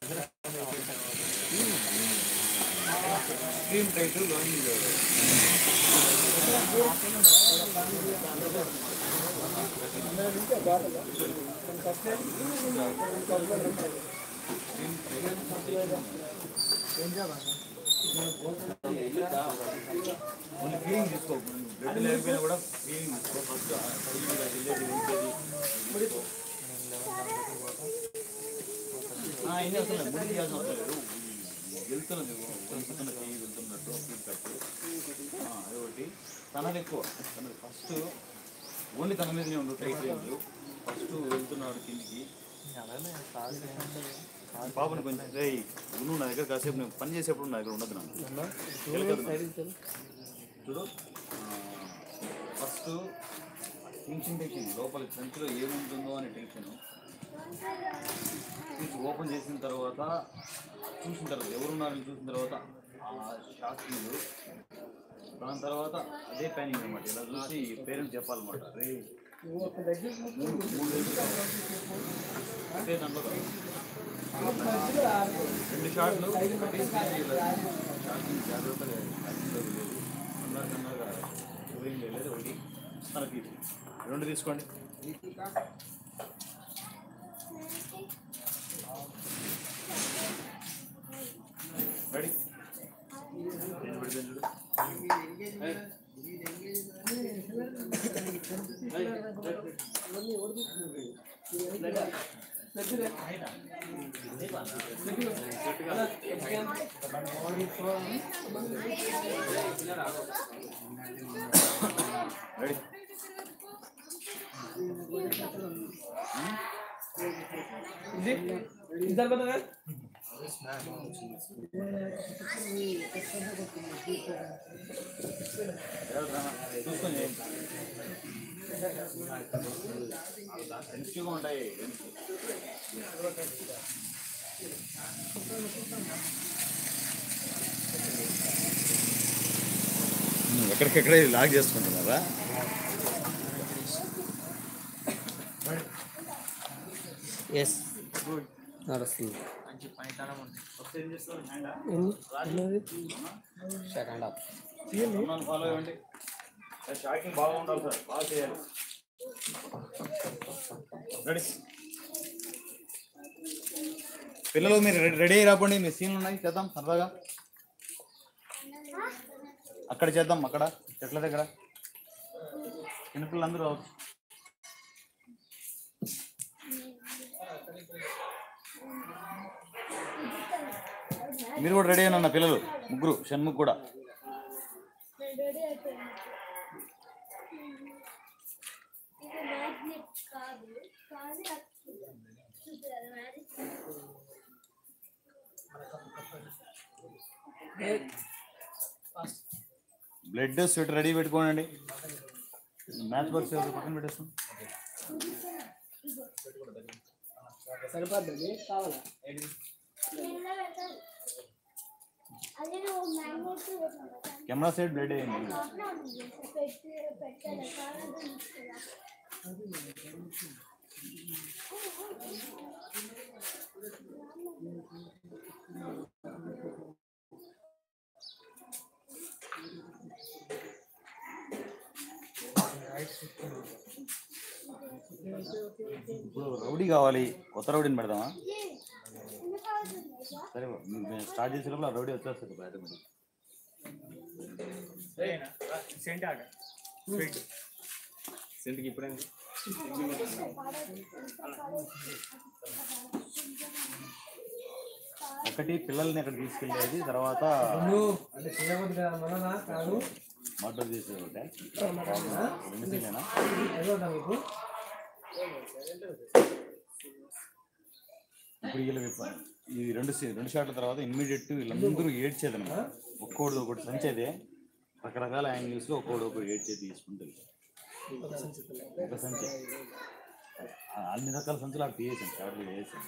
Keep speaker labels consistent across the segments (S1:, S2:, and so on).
S1: Screen tight లోనింగ్ only cleaning తీసుకో blood లేకపోయినా కూడా క్లీనింగ్ తీసుకో ఫస్ట్ ఇన్ని అవసరం లేదు ముడి తీయాల్సిన అవసరం లేదు వెళ్తున్నది వెళ్తున్న చెయ్యి వెళ్తున్నట్టు ఫీల్ కట్టు అది ఒకటి తనది ఎక్కువ తనది ఫస్ట్ ఓన్లీ తన మీదనే ఉండు టైట్ లేదు ఫస్ట్ వెళ్తున్నాడు కిందికి పాపని కొంచెం రేయ్ నువ్వు నా దగ్గర కాసేపు నేను పని చేసేప్పుడు నా దగ్గర ఉండదు నాకు వెళ్ళకదు నాకు. చూడు ఫస్ట్ టెన్షన్ టెన్షన్ లోపల సంచిలో ఏముంటుందో అనే టెన్షన్ తీసి ఓపెన్ చేసిన తర్వాత చూసిన తర్వాత ఎవరున్నారని చూసిన తర్వాత ఆ షాకింగ్ దాని తర్వాత అదే ప్యానింగ్ అనమాట ఇలా చూసి పేరెంట్స్ చెప్పాలన్నమాట రే మూడు మూడు వేలు కావాలి. అంటే దాంట్లో రెండు షాట్లు ఒకటి షాకింగ్ జాగ్రత్తగా షాకింగ్లో లేదు అన్నారు అన్నారుగా ఊరేం లేదు ఒకటి తనకి రెండు తీసుకోండి రెడీ నేను పెడతాను చూడు రెడీ చూసుకొని సెన్సిటివ్గా ఉంటాయి ఎక్కడికెక్కడే లాగ్ చేసుకుంటున్నారా
S2: ఎస్ నడుస్తుంది సెకండ్ హాఫ్
S1: ఫాలో అవ్వండి షాకింగ్ బాగా ఉండాలి సార్ బాగా చేయాలి రెడీ పిల్లలు మీరు రెడీ రెడీ అయ్యి రాబండి మీ సీన్లు ఉన్నాయి చేద్దాం సరదాగా అక్కడ చేద్దాం అక్కడ చెట్ల దగ్గర చిన్నపిల్లలు అందరూ రావచ్చు మీరు కూడా రెడీ అయినా పిల్లలు ముగ్గురు షణ్ముఖ్ కూడా
S3: రెడీ అయిపోయింది ఇది మ్యాగ్నెట్ కాదు కానీ చూసారు అది మ్యాగ్నెట్
S1: బ్లడ్ స్వెట్ రెడీ పెట్టుకోనండి మ్యాచ్ బాక్స్ ఎవరు పక్కన పెట్టేస్తాం
S2: సరిపోద్ది కావాలా
S3: అదే నువ్వు మ్యాగ్నెట్ పెట్టాను
S1: కెమెరా సైడ్ బ్లడ్ అయ్యింది
S3: పెట్టి పెట్టాలి కారణం తీసుకురా
S1: ఇప్పుడు రౌడీ కావాలి కొత్త రౌడీని పెడదామా
S3: ఎందుకు అవుతుంది సార్
S1: సరే మేము స్టార్ట్ చేసే లోపల ఆ రౌడీ వచ్చేస్తుంది ఆటోమేటిక్
S2: సెంట్ ఆట స్వీట్ సెంట్కి ఇప్పుడే
S1: ఒకటి పిల్లల్ని అక్కడ తీసుకెళ్ళేది తర్వాత
S2: అంటే చేయవద్దు కదా మననా కాదు
S1: మర్డర్ చేసేది ఒకటే రెండు సీనేనా
S2: అదొద్దా మీకు
S1: ఇప్పుడు వీళ్ళకి ఈ రెండు సీ- రెండు షాట్ల తర్వాత ఇమ్మీడియట్ వీళ్ళందరూ ఏడ్చేది అనమాట ఒక్కోడు ఒకటి సంచేదే రకరకాల యాంగిల్స్ లో ఒక్కోడు ఒకటి ఏడ్చేది తీసుకుంటుంది ఒక సంచి ఆ అన్ని రకాల సంచులు అక్కడ తీయేసాను షాట్లు వేసాను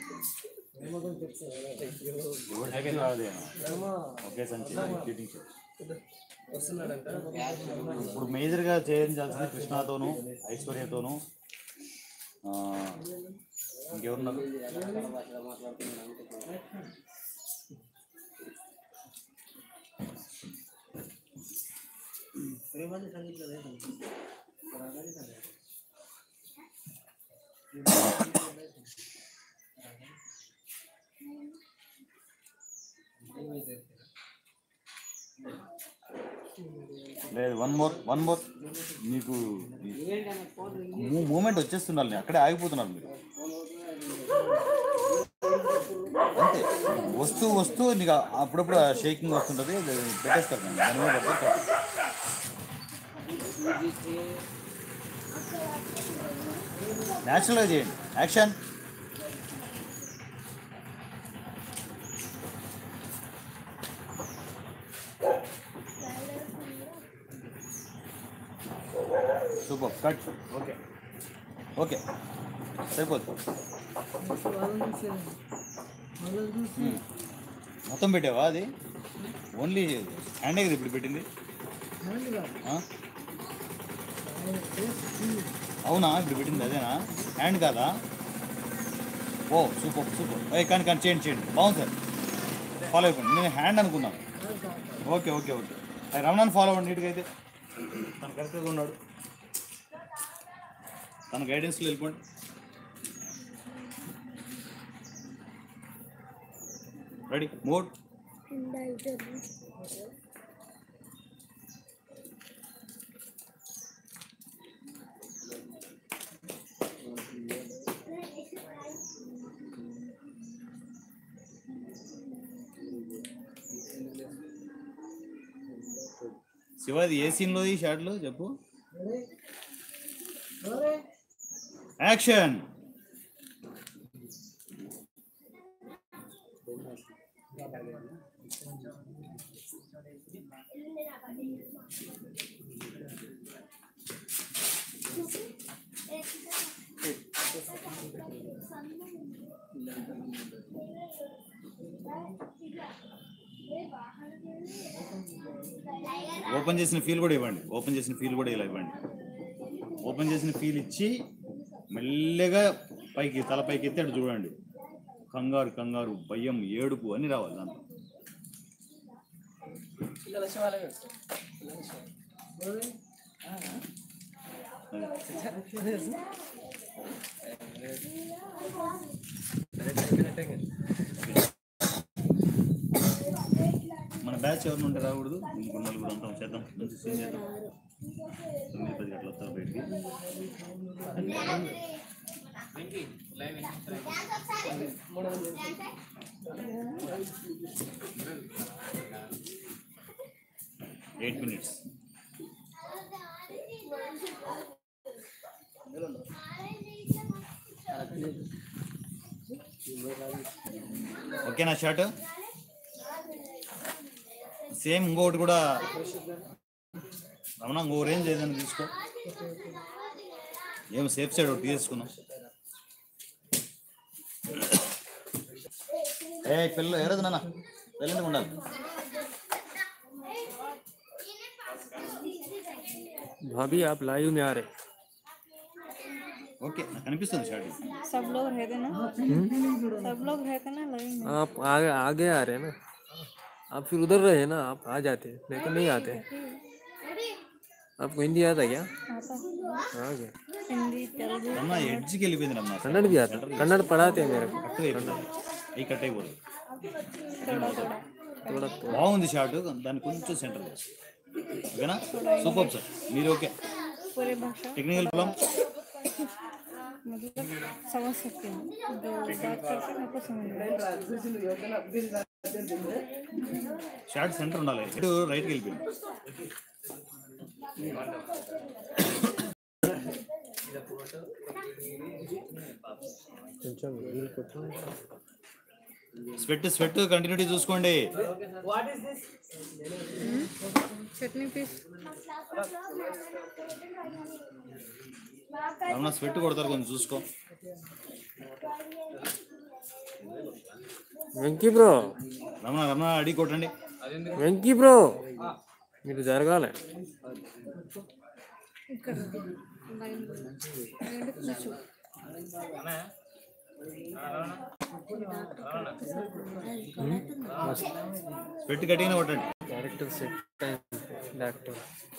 S1: ఎవరి సంచి రాదేమో ఒకే సంచి చీటింగ్ షాట్
S2: వస్తున్నాడంట
S1: ఇప్పుడు మేజర్గా చేయించాల్సింది కృష్ణతోను ఐశ్వర్యతోను ఆ, ఇంకెవరున్నారు లేదు వన్ మోర్ వన్ మోర్ మీకు మూమెంట్ వచ్చేస్తున్నారు నేను అక్కడే ఆగిపోతున్నారు మీరు అంతే వస్తూ వస్తూ నీకు అప్పుడప్పుడు షేకింగ్ వస్తుంటుంది అది పెట్టేస్తారు నేను. దాని మీద పడితే న్యాచురల్గా చేయండి action super cut okay okay సరిపోతుంది మ్మ్. మొత్తం పెట్టావా అది ఓన్లీ హ్యాండ్ కదా ఇప్పుడు పెట్టింది ఆ? అవునా ఇప్పుడు పెట్టింది అదేనా హ్యాండ్ కాదా ఓ సూపర్ సూపర్ ఏ కానీ కానీ చేయండి చేయండి బాగుంది సార్ ఫాలో అయిపోండి నేను హ్యాండ్ అనుకున్నాను ఓకే ఓకే ఓకే అది రమణాన్ని ఫాలో అవ్వండి నీట్గా అయితే తను కరెక్ట్గా ఉన్నాడు తన గైడెన్స్లో వెళ్ళిపోండి రెడీ మోడ్ శివాది ఏ సీన్లో ఈ షాట్లో చెప్పు యాక్షన్ ఓపెన్ చేసిన ఫీల్ కూడా ఇవ్వండి ఓపెన్ చేసిన ఫీల్ కూడా ఇలా ఇవ్వండి ఓపెన్ చేసిన ఫీల్ ఇచ్చి మెల్లగా పైకి తల పైకి ఎత్తి అటు చూడండి కంగారు కంగారు భయం ఏడుపు అన్ని రావాలి దాంట్లో మన బ్యాచ్ ఎవరిని ఉంటే రాకూడదు ఇంకో నలుగురు అంతా చేద్దాం మంచి సీన్ చేద్దాం తొమ్మిది పది గంటల వస్తారు బయటికి ఎయిట్ మినిట్స్ ఓకేనా షార్ట్ సేమ్ ఇంకొకటి కూడా రమణ ఇంకో రేంజ్ ఏదైనా తీసుకో ఏం సేఫ్ సైడ్ ఒకటి తీసుకున్నాం ఏ పిల్ల ఎరదు నాన్న వెళ్ళండి ఉండాలి
S2: भाभी आप लाइव में आ रहे
S1: ఓకే నాకు కనిపిస్తుంది షార్ట్
S4: सब लोग रहते ना सब लोग रहते ना लाइन में
S2: आप आगे आगे आ रहे हैं ना आप फिर उधर रहे ना आप आ जाते नहीं तो नहीं आते आपको हिंदी आता क्या
S4: आता
S2: आ गया
S4: हिंदी तेलुगु
S1: రమణ ఎడ్జ్కి వెళ్ళిపోయింది రమణ
S2: कन्नड़ भी आता कन्नड़ पढ़ाते हैं मेरे को
S1: కరెక్ట్గా అయిపోయింది అవి కట్ అయిపోతుంది
S4: थोड़ा थोड़ा
S2: थोड़ा
S1: బాగుంది షార్ట్ దాన్ని కొంచెం సెంటర్ ఓకేనా సూపర్ సార్ మీరు ఓకే
S4: पूरे भाषा
S1: టెక్నికల్ ప్రాబ్లం
S4: मतलब समझ सकती हूँ जो बात करते हैं आपको समझ में आता है।
S1: షార్ట్ సెంటర్ ఉండాలి ఇటు రైట్కి వెళ్ళిపోయింది
S2: కొంచెం వీలు కొట్టు.
S1: స్వెట్ స్వెట్ కంటిన్యూటీ చూసుకోండి
S4: चटनी पीस
S1: రమణ స్వెట్ కొడతారు కొంచెం చూసుకో
S2: వెంకీ బ్రో
S1: రమణ రమణ అడి కొట్టండి
S2: వెంకీ బ్రో మీరు జరగాలి
S4: ఇక్కడ లైన్ లైన్ కూర్చో
S1: పెట్టి గట్టిగానే కొట్టండి
S2: క్యారెక్టర్ సెట్ డాక్టర్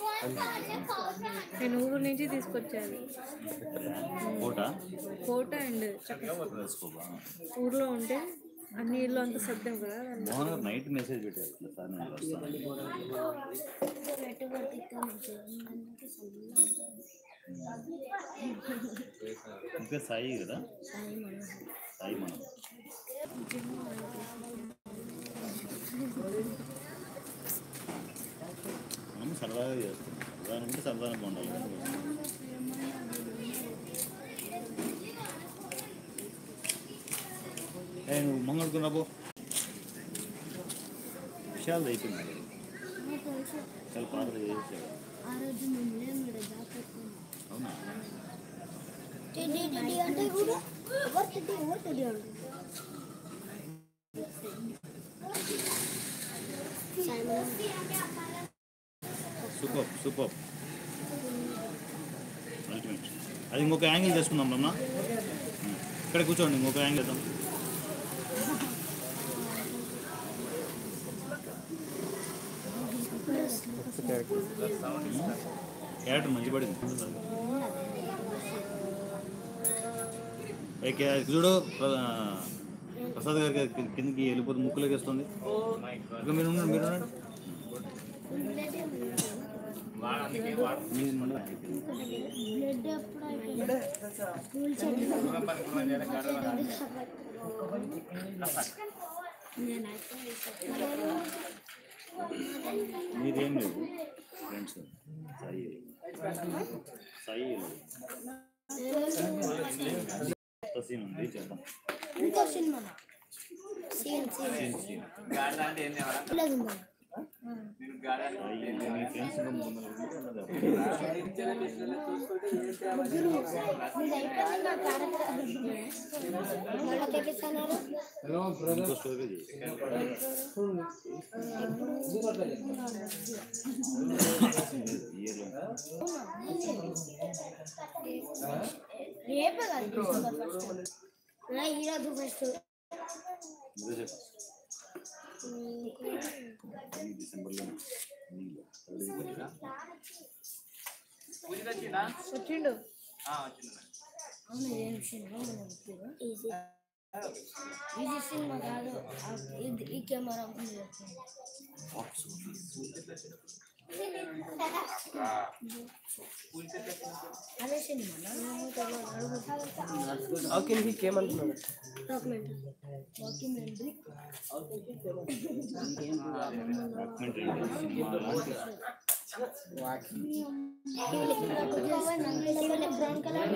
S4: నేను ఊరు నుంచి తీసుకొచ్చాను
S1: కోట
S4: ఫోటో అండ్ చక్క
S1: వేసుకోబా
S4: ఊర్లో ఉంటే అన్ని ఇల్లు అంతా సర్దాం కదా
S1: మోహన్ గారు నైట్ మెసేజ్ పెట్టారు ఇట్లా సార్ నేను వస్తాను
S3: పెట్టుబడి ఇక్కడ మంచిగా అందుకే సన్నగా ఉంటుంది.
S1: ఇంకా సాయి కదా
S3: సాయి మనోహర్.
S1: సాయి మనం మనం సరదాగా చేస్తాం సరదా అంటే సరదాగా ఉండాలి ఏ నువ్వు మంగళకున్నా పో విషయాలు అయిపోయింది
S3: నాకు తెలుసు
S1: చాలా పాటలు చేసేసాడు
S3: ఆ రోజు మేము లేము ఇక్కడ దాపెట్టుకున్నాం
S1: అవునా
S3: టిడి టిడి అంటే కూడా ఎవరు టిడి ఎవరు టిడి అంటే
S1: సూపర్ సూపర్ అల్టిమేట్ అది ఇంకొక యాంగిల్ చేసుకుందాం రమ్మా ఇక్కడ కూర్చోండి ఇంకొక యాంగిల్ వేద్దాం
S2: క్యారెక్టర్
S1: క్యారెక్టర్ మంచి పడింది ఏ క్యా- చూడు ప్ర- ప్రసాద్ గారికి అది కి- కిందకి వెళ్ళిపోతే ముక్కులోకి వేస్తుంది ఇక మీరు ఉండండి మీరు ఉండండి మీరు ఉండండి.
S3: బ్లడ్ ఎప్పుడు అయిపోయింది స్కూల్
S1: మీరేం లేదు ఫ్రెండ్స్ సాయి సాయి కొత్త సీన్ ఉంది చేద్దాం
S3: ఇంకో cinema scene scene
S1: scene scene
S3: లేదు మరి.
S1: సాయి మీ ఫ్రెండ్స్
S3: ముగ్గురు మీది అయిపోయింది నా క్యారెక్టర్ మళ్ళీ తెప్పిస్తున్నారు
S1: ఇంకో స్టోరీ చేయి ఇయర్లో
S3: రేపే కాదు డిసెంబర్ ఫస్ట్ నా ఈరోజు ఫస్ట్
S1: ఇదే చెప్పు ఈ డిసెంబర్లో
S4: వచ్చిండు
S3: అవును ఏం సినిమా ఈజీ ఈజీ సినిమా కాదు ఆ- ఇది ఈ కెమెరా ముందు చెప్తాను. అదే సినిమా
S2: ఓకే నీకు ఏమంటున్నాడు
S3: documentary documentary brown colour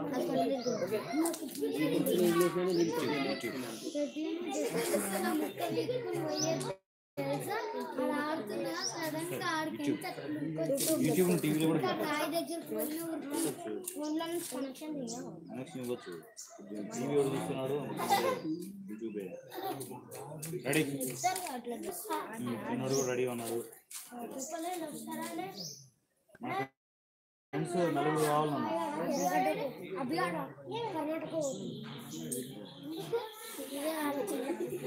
S1: YouTube టీవీలో కూడా పెట్టు.
S3: రాయి దగ్గరికి వెళ్ళి ఫోన్లో నుంచి కనెక్షన్ తీయాలి
S1: కనెక్షన్ ఇవ్వచ్చు టీవీ ఎవరు చూస్తున్నాడు యూట్యూబే రెడీ
S3: ఇస్తారు అట్లా
S1: తిన్నాడు కూడా రెడీగా ఉన్నాడు
S3: చెప్పలేదు వస్తారానే
S1: మా ఫ్రెండ్స్ నలుగురు కావాలన్నా
S3: అభియాన కర్ణాటక ఇదే ఆలోచన.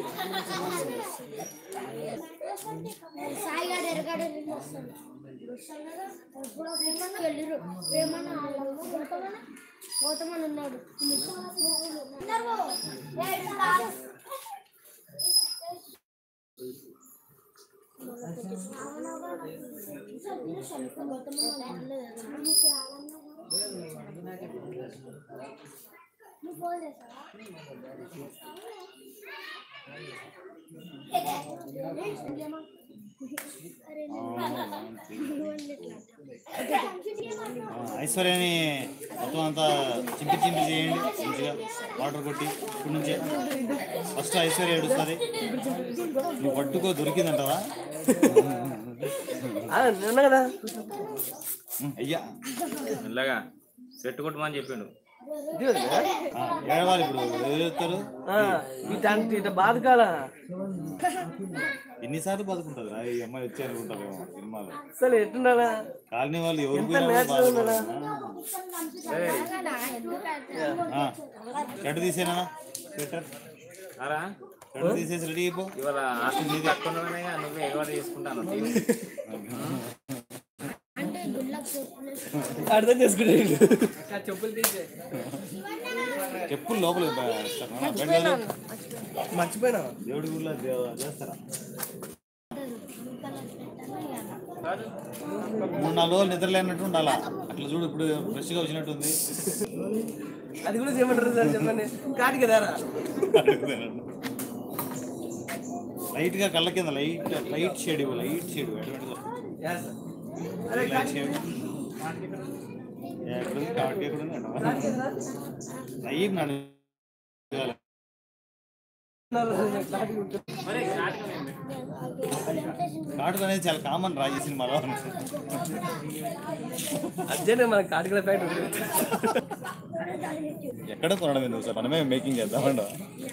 S3: సాయి గారు ఎరగాడు వస్తాడు ఇప్పుడు ఏమన్నా వెళ్ళిరు ఏమన్నా గౌతమన్న గౌతమన్ ఉన్నాడు ఉన్నారు బాబు. రేయ్, రాదు. నువ్వు ఫోన్ చేస్తావా
S1: ఐశ్వర్యని మొత్తం అంతా చింపి చింపి చేయండి మంచిగా వాటర్ కొట్టి ఇప్పటి నుంచే ఫస్ట్ ఐశ్వర్య ఏడుస్తుంది నువ్వు పట్టుకో దొరికిందంటవా
S2: నిన్న కదా
S1: ఉమ్, అయ్యా
S5: మెల్లగా సెట్ కొట్టమని చెప్పిండు
S2: ఇది వదిలే.
S1: ఆ, ఏడవాలి ఇప్పుడు ఎవరు చెప్తారు
S2: ఆ, ఇట్లాంటి ఇట్లా బాధకాల
S1: ఎన్నిసార్లు బతుకుంటుంది రా ఈ అమ్మాయి వచ్చి అనుకుంటారేమో సినిమాలో
S2: అసలు ఎట్లున్నారా
S1: కాలనీ వాళ్ళు ఎవరు
S2: ఎంత
S1: పోయినా
S2: natural ఉండాలా?
S1: షర్ట్ తీసేనా స్వెటర్
S5: అరా
S1: షర్ట్ తీసేసి రెడీ అయిపో
S5: ఇవాళ హాస్టల్ మీద పక్కననే నువ్వు ఎగవాడు చేసుకుంటాను
S3: అంటే గుళ్ళకి చెప్పులు
S2: అర్థం చేసుకునేది చెప్పులు తీసే
S1: చెప్పులు లోపల బయట
S2: మర్చిపోయినా
S1: దేవుడి గుళ్ళో దేవ- చేస్తారా మూడు నాలుగు రోజులు నిద్ర లేనట్టు ఉండాలా అట్లా చూడు ఇప్పుడు ఫ్రెష్గా వచ్చినట్టుంది
S2: అది కూడా చేయమంటారు సార్ చెప్పండి కాదు కదారా
S1: లైట్ గా కళ్ళ కింద లైట్ లైట్ షేడ్ ఇవ్వు లైట్ షేడ్ లైట్ షేడ్ ఎక్కడ ఉంది కాబట్టి ఎక్కడ ఉంది లైట్ నడు కాటుక అనేది చాలా కామన్ రాజీ సినిమాలో
S2: అర్జెంట్ మన కాటికల ప్యాకెట్
S1: ఎక్కడ కొనడం ఎందుకు సార్ మనమే మేకింగ్ చేద్దామండ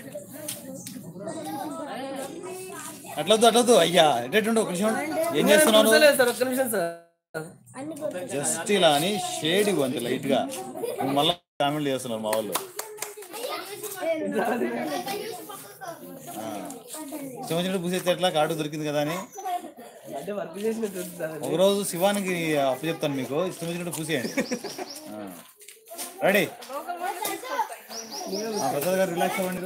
S1: అట్లొద్దు అట్లొద్దు అయ్యా ఎట్టండు ఒక నిమిషం ఏం చేస్తున్నావు నువ్వు?
S2: సార్ ఒక్క నిమిషం సార్
S3: అన్ని కొట్టు
S1: జస్ట్ ఇలా అని షేడ్ ఇవ్వు అంతే లైట్ గా నువ్వు మళ్ళీ కామెంట్ చేస్తున్నారు మా వాళ్ళు ఆ. ఇష్టం వచ్చినట్టు పూసేస్తే ఎట్లా కార్డు దొరికింది కదా అని
S2: అంటే వర్క్ చేసినట్టు ఉంది సార్
S1: ఒకరోజు శివానికి అప్పు చెప్తాను మీకు ఇష్టం వచ్చినట్టు పూసేయండి రెడీ ప్రసాద్ గారు రిలాక్స్ అవ్వండి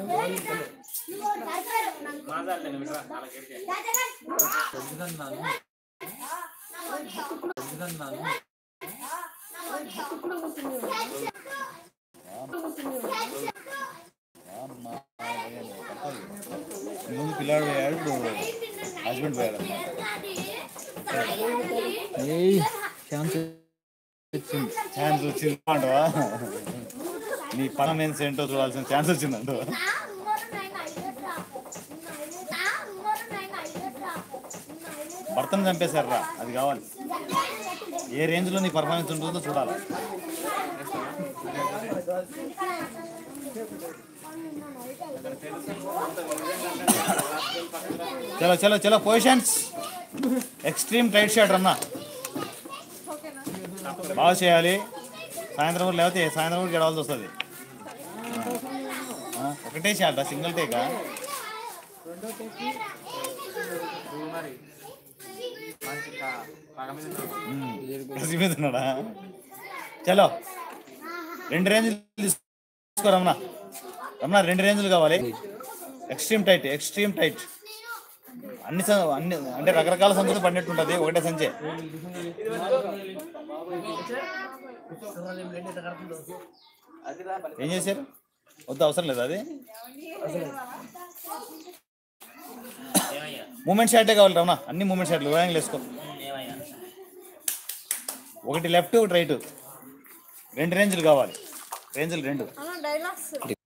S1: ముందు పిల్లాడు పోయాడు ఇప్పుడు హస్బెండ్ పోయాడు ఛాన్స్ వచ్చింది అంటవా నీ పర్మనెన్స్ ఏంటో చూడాల్సిన ఛాన్స్ వచ్చిందంట భర్తను చంపేశారా అది కావాలి ఏ రేంజ్ లో నీ పర్ఫార్మెన్స్ ఉంటుందో చూడాలి చలో చలో చలో పొజిషన్స్ ఎక్స్ట్రీమ్ టైట్ షాట్ అన్నా బాగా చేయాలి సాయంత్రం కూడా లేకపోతే సాయంత్రం కూడా గెలవాల్సి వస్తుంది ఆ, ఒకటే షాట్ సింగిల్ టేకా కసి మీద ఉన్నాడా చలో రెండు రేంజ్లు తీసుకో రమణ రమణ రెండు రేంజ్లు కావాలి ఎక్స్ట్రీమ్ టైట్ ఎక్స్ట్రీమ్ టైట్ అన్ని సం- అన్ని అంటే రకరకాల సంచులు పడినట్టు ఉంటుంది ఒకటే సంచే ఏం చేశారు వద్దు అవసరం లేదు అది మూమెంట్ షాటే కావాలి రమణ అన్ని మూమెంట్ షాట్లు యాంగిల్ వేసుకో ఒకటి లెఫ్ట్ ఒకటి రైట్ రెండు రేంజ్లు కావాలి రేంజ్లు రెండు
S3: డైలాగ్స్